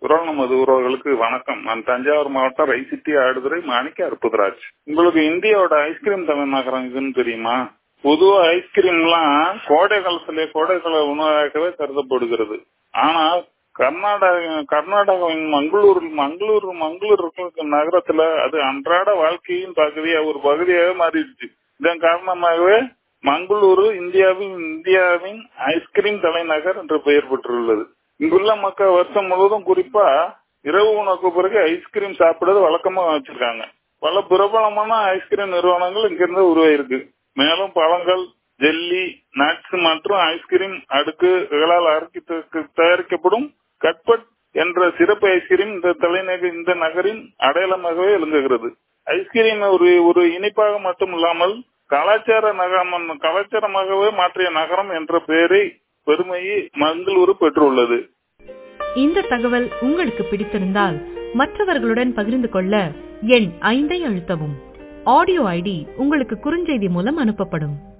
குரல் நமது உறவுகளுக்கு வணக்கம் நான் தஞ்சாவூர் மாவட்டம் ரைசிட்டி ஆடுதுறை மாணிக்க அற்புதராஜ் உங்களுக்கு இந்தியாவோட ஐஸ்கிரீம் தலைநகரம் இதுன்னு தெரியுமா பொதுவா ஐஸ்கிரீம்லாம் கோடை காலத்திலே கோடைக்கால உணவாகவே கருதப்படுகிறது ஆனா கர்நாடக கர்நாடகாவின் மங்களூர் மங்களூர் மங்களூர் இருக்கிற நகரத்துல அது அன்றாட வாழ்க்கையின் பகுதியா ஒரு பகுதியாக மாறிடுச்சு இதன் காரணமாகவே மங்களூரு இந்தியாவின் இந்தியாவின் ஐஸ்கிரீம் தலைநகர் என்று பெயர் பெற்றுள்ளது இங்குள்ள மக்கள் வருஷம் முழுவதும் குறிப்பா இரவு உணவுக்கு பிறகு ஐஸ்கிரீம் சாப்பிடுறது வழக்கமா வச்சிருக்காங்க பல பிரபலமான ஐஸ்கிரீம் நிறுவனங்கள் இங்கிருந்து உருவாயிருக்கு மேலும் பழங்கள் ஜெல்லி நட்ஸ் மற்றும் ஐஸ்கிரீம் அடுக்குகளால் அரைக்கி தயாரிக்கப்படும் கட்பட் என்ற சிறப்பு ஐஸ்கிரீம் இந்த தலைநகர் இந்த நகரின் அடையாளமாகவே விளங்குகிறது ஐஸ்கிரீம் ஒரு ஒரு இனிப்பாக மட்டும் இல்லாமல் கலாச்சார நகரம் கலாச்சாரமாகவே மாற்றிய நகரம் என்ற பெயரை பெருமையை மங்களூரு பெற்றுள்ளது இந்த தகவல் உங்களுக்கு பிடித்திருந்தால் மற்றவர்களுடன் பகிர்ந்து கொள்ள எண் ஐந்தை அழுத்தவும் ஆடியோ ஐடி உங்களுக்கு குறுஞ்செய்தி மூலம் அனுப்பப்படும்